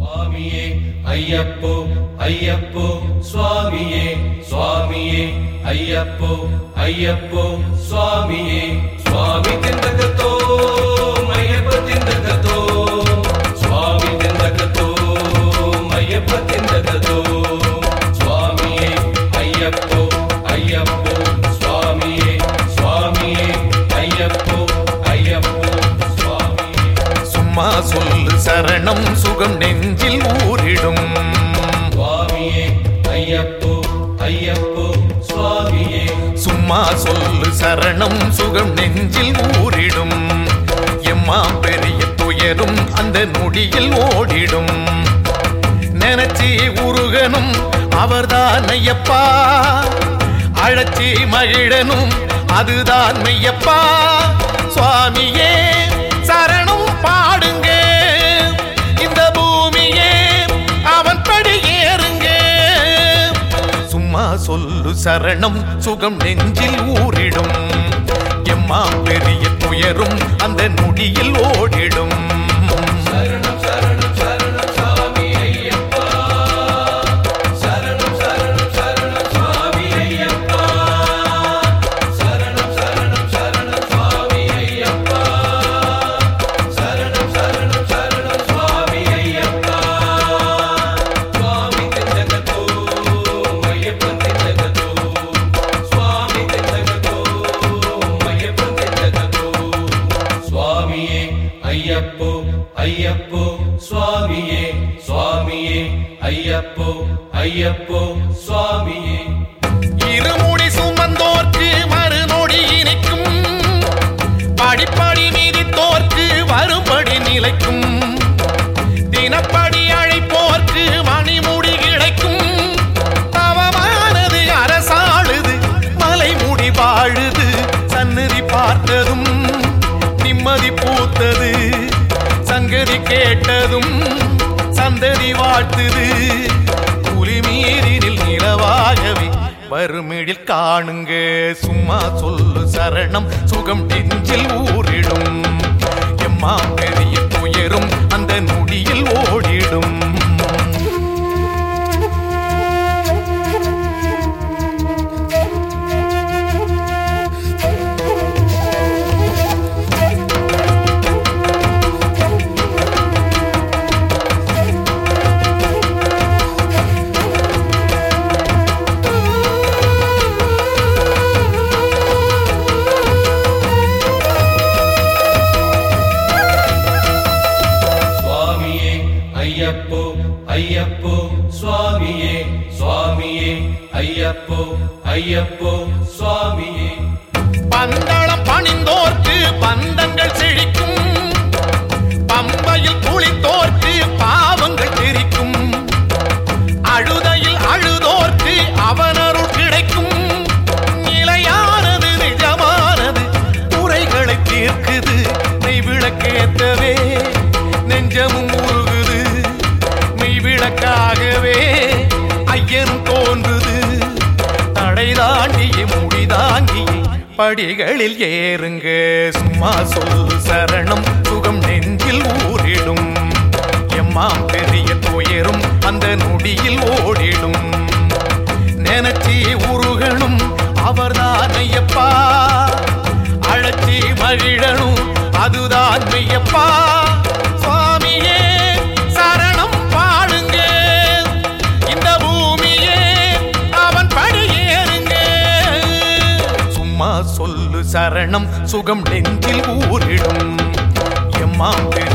சுவாமியே ஐயப்போ ஐயப்போ சுவாமியே சுவாமியே ஐயப்போ ஐயப்போ சுவாமியே சுவாமி திண்டகத்தோ ஐயப்ப திண்டகத்தோ சுவாமி திண்டகத்தோ ஐயப்ப திண்டகத்தோ சுவாமியே ஐயப்போ ஐயப்போ சுவாமியே சுவாமியே ஐயப்போ ஐயப்போ சுவாமியே சும்மா சொல்லு சரணம் சுகம் நெஞ்சில் ஊறிடும் சுவாமியே ஐயப்போ ஐயப்போ சுவாமியே சும்மா சொல்லு சரணம் சுகம் நெஞ்சில் ஊறிடும் எம்மா பெரிய துயரும் அந்த நொடியில் ஓடிடும் நினைச்சி உருகனும் அவர்தான் ஐயப்பா அழைச்சி மகிழனும் அதுதான் மெய்யப்பா சுவாமியே சரணம் பாடுங்க இந்த பூமியே அவன் படி ஏறுங்க சும்மா சொல்லு சரணம் சுகம் நெஞ்சில் ஊறிடும் எம்மா பெரிய துயரும் அந்த நொடியில் ஓடிடும் சரணம் சரணம் சரணம் சுவாமி ஐயப்பா சரணம் சரணம் சரணம் சுவாமி ஐயப்பா சரணம் சரணம் சரணம் சுவாமி ஐயப்பா சரணம் சரணம் சரணம் சுவாமி ஐயப்பா சுவாமி திண்டகத்தோ ஐயப்பன் திண்டகத்தோ சுவாமி திண்டகத்தோ ஐயப்பன் திண்டகத்தோ சுவாமியே ஐயப்போ ஐயப்போ சுவாமியே சுவாமியே ஐயப்போ ஐயப்போ சுவாமியே இருமுடி சுமந்தோர்க்கு மறுநொடி இணைக்கும் படிப்படி மீதித்தோர்க்கு வரும்படி நிலைக்கும் தினப்படி அழைப்போர்க்கு மணிமுடி கிடைக்கும் தவமானது அரசாளுது மலைமுடி வாழுது சந்நிதி பார்த்ததும் நிம்மதி பூத்தது சங்கதி கேட்டதும் சந்ததி வாழ்த்துது புலிமீறினில் நிலவாகவே வறுமிழில் காணுங்க சும்மா சொல்லு சரணம் சுகம் நெஞ்சில் ஊறிடும் எம்மா பெரிய துயரும் அந்த நொடியில் ஓடிடும் சுவாமியே ஐயப்போ ஐயப்போ சுவாமியே சுவாமியே ஐயப்போ ஐயப்போ சுவாமியே பந்தளம் பணிந்தோர்க்கு பந்தங்கள் செழிக்கும் பம்பையில் குளித்தோர்க்கு பாவங்கள் தெரிக்கும் அழுதையில் அழுதோர்க்கு அவனருள் கிடைக்கும் நிலையானது நிஜமானது குறைகளை தீர்க்குது நெய் விளக்கேத்தவே நெஞ்சமும் உருகுது நெய் விளக்காகவே ஐயனும் தோன்றுது தடை தாண்டிய முடி தாங்கிய படிகளில் ஏறுங்க சும்மா சொல் சரணம் சுகம் நெஞ்சில் ஊறிடும் எம்மாம் பெரிய துயரும் அந்த நொடியில் ஓடிடும் நினைச்சி உருகணும் அவர்தான் ஐயப்பா அழைச்சி மகிழணும் அதுதான் மெய்யப்பா சுவாமியே சரணம் பாடுங்க இந்த பூமியே அவன் படி ஏறுங்க சும்மா சொல்லு சரணம் சுகம் நெஞ்சில் ஊறிடும் எம்மாம் பெரிய